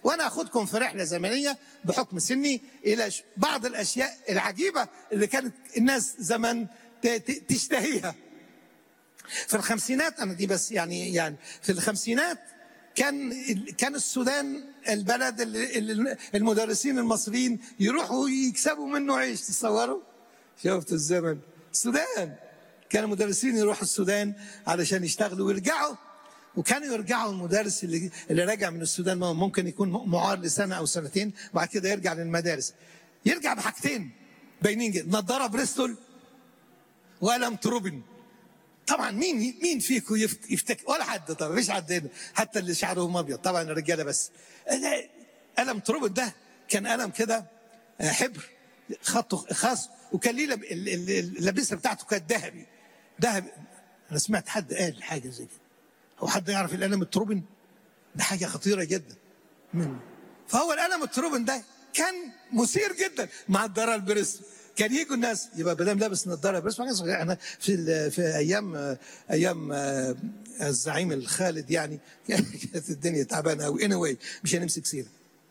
وانا اخدكم في رحله زمنيه بحكم سني الى ش- بعض الاشياء العجيبه اللي كانت الناس زمان ت- ت- تشتهيها في الخمسينات انا دي بس يعني يعني في الخمسينات كان كان السودان البلد اللي اللي المدرسين المصريين يروحوا يكسبوا منه عيش تصوروا شفتوا الزمن السودان كان المدرسين يروحوا السودان علشان يشتغلوا ويرجعوا وكانوا يرجعوا المدرس اللي اللي راجع من السودان ما هو ممكن يكون معار لسنه او سنتين وبعد كده يرجع للمدارس يرجع بحاجتين باينين جدا نضاره بريستول وقلم تروبن طبعا مين مين فيكم يفت- يفتكر ولا حد طبعا مفيش حد هنا حتى اللي شعرهم ابيض طبعا الرجاله بس لا، قلم تروبن ده كان قلم كده آه، حبر خطه خاص وكان ليه لب- ال- ال- ال- اللبسه بتاعته كانت ذهبي ذهبي انا سمعت حد قال حاجه زي كده هو حد يعرف القلم التروبن ده حاجه خطيره جدا منه فهو القلم التروبن ده كان مثير جدا مع الدار البريس كان يجوا الناس يبقى بدام لابس نظاره بريس ما كانش احنا في ال- في ايام ايام آه، الزعيم الخالد يعني كانت الدنيا تعبانه قوي اني anyway مش هنمسك سيره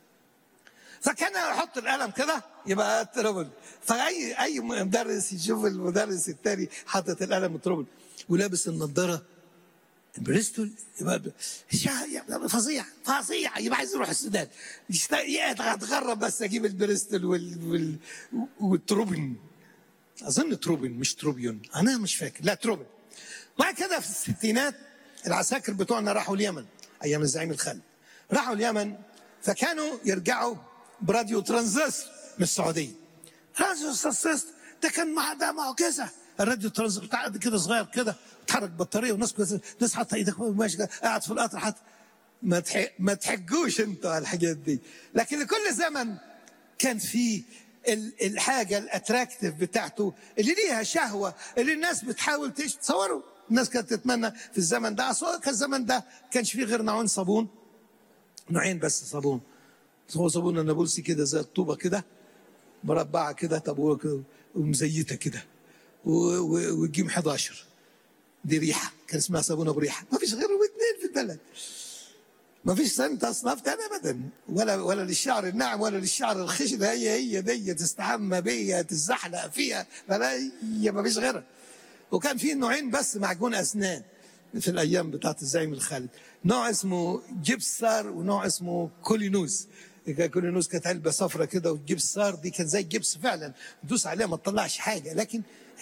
فكان يحط القلم كده يبقى تروبل فاي اي مدرس يشوف المدرس التاني حاطط القلم التروبل ولابس النضاره بريستول يبقى شا- يبقى فظيع فظيع يبقى عايز يروح السودان يشت- اتغرب بس اجيب البريستول وال... وال... والتروبن اظن تروبن مش تروبيون انا مش فاكر لا تروبن بعد كده في الستينات العساكر بتوعنا راحوا اليمن ايام الزعيم الخالد راحوا اليمن فكانوا يرجعوا براديو ترانزستور من السعوديه راديو ترانزستور ده كان مع ده معجزه الراديو ترانزستور بتاع قد كده صغير كده تحرك بطاريه والناس كده الناس حاطه ايدك ماشي كده، قاعد في القطر حاطط ما تح... ما تحجوش انتوا على الحاجات دي لكن لكل زمن كان في ال- الحاجه الاتراكتيف بتاعته اللي ليها شهوه اللي الناس بتحاول تعيش تصوروا الناس كانت تتمنى في الزمن ده اصل كان الزمن ده كانش فيه غير نوعين صابون نوعين بس صابون هو صابون النابلسي كده زي الطوبه كده مربعه كده طب و- ومزيته كده و- و- والجيم 11 دي ريحه كان اسمها صابونه بريحه ما فيش غيرهم اثنين في البلد ما فيش سنت اصناف تاني ابدا ولا ولا للشعر الناعم ولا للشعر الخشن هي هي دي تستحمى بيها تتزحلق فيها فلا هي ما فيش غيرها وكان في نوعين بس معجون اسنان في الايام بتاعت الزعيم الخالد نوع اسمه جبسار ونوع اسمه كولينوز كولينوز كانت علبه صفرة كده والجبسار دي كان زي الجبس فعلا تدوس عليها ما تطلعش حاجه لكن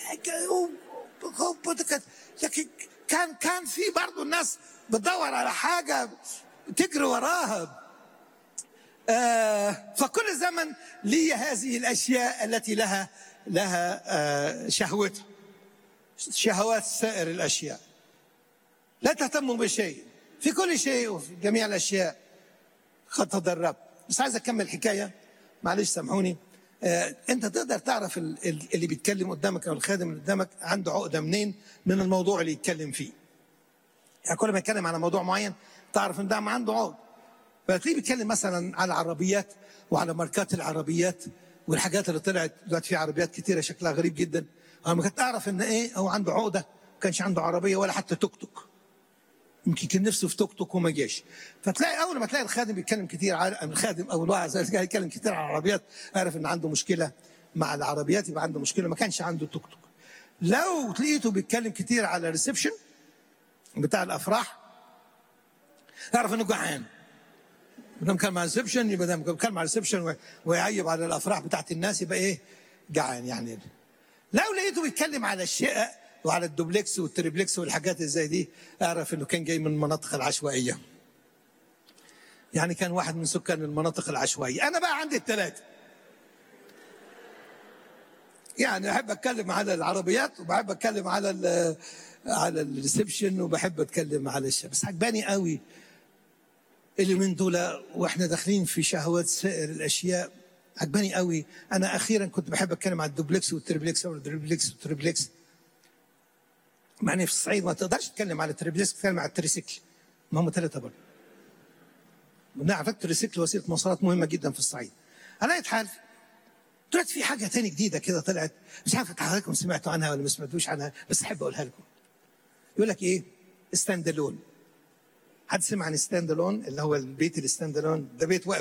لكن كان كان في برضه الناس بتدور على حاجه تجري وراها آه، فكل زمن لي هذه الاشياء التي لها لها آه، شهوتها شهوات سائر الاشياء لا تهتموا بشيء في كل شيء وفي جميع الاشياء قد تدربت بس عايز اكمل حكايه معلش سامحوني آه، انت تقدر تعرف ال- ال- اللي بيتكلم قدامك او الخادم اللي قدامك عنده عقده منين من الموضوع اللي يتكلم فيه يعني كل ما يتكلم على موضوع معين تعرف ان ده ما عنده عقد فتلاقيه بيتكلم مثلا على العربيات وعلى ماركات العربيات والحاجات اللي طلعت دلوقتي في عربيات كتيره شكلها غريب جدا انا ما كنت اعرف ان ايه هو عنده عقده ما كانش عنده عربيه ولا حتى توك توك يمكن كان نفسه في توك توك وما جاش فتلاقي اول ما تلاقي الخادم بيتكلم كتير على الخادم او الواعظ يتكلم كتير على العربيات اعرف ان عنده مشكله مع العربيات يبقى عنده مشكله ما كانش عنده توك توك لو تلاقيته بيتكلم كتير على الريسبشن بتاع الافراح اعرف انه جعان ما دام كان مع ريسبشن يبقى دام كان مع ريسبشن ويعيب على الافراح بتاعت الناس يبقى ايه جعان يعني لو لقيته بيتكلم على الشقق وعلى الدوبلكس والتريبلكس والحاجات اللي زي دي اعرف انه كان جاي من المناطق العشوائيه يعني كان واحد من سكان المناطق العشوائيه انا بقى عندي الثلاثه يعني احب اتكلم على العربيات وبحب اتكلم على ال على الريسبشن وبحب اتكلم على الشيء بس عجباني قوي اليومين دول واحنا داخلين في شهوات سائر الاشياء عجباني قوي انا اخيرا كنت بحب اتكلم على الدوبلكس والتريبلكس او الدوبلكس والتريبلكس مع اني في الصعيد ما تقدرش تتكلم على التريبلكس تتكلم على التريسيكل ما هم ثلاثه برضه نعرف التريسيكل وسيله مواصلات مهمه جدا في الصعيد على اي حال دلوقتي في حاجه تاني جديده كده طلعت مش عارف حضراتكم سمعتوا عنها ولا ما سمعتوش عنها بس احب اقولها لكم يقول لك ايه ستاند الون حد سمع عن ستاند الون اللي هو البيت الستاند الون ده بيت واقف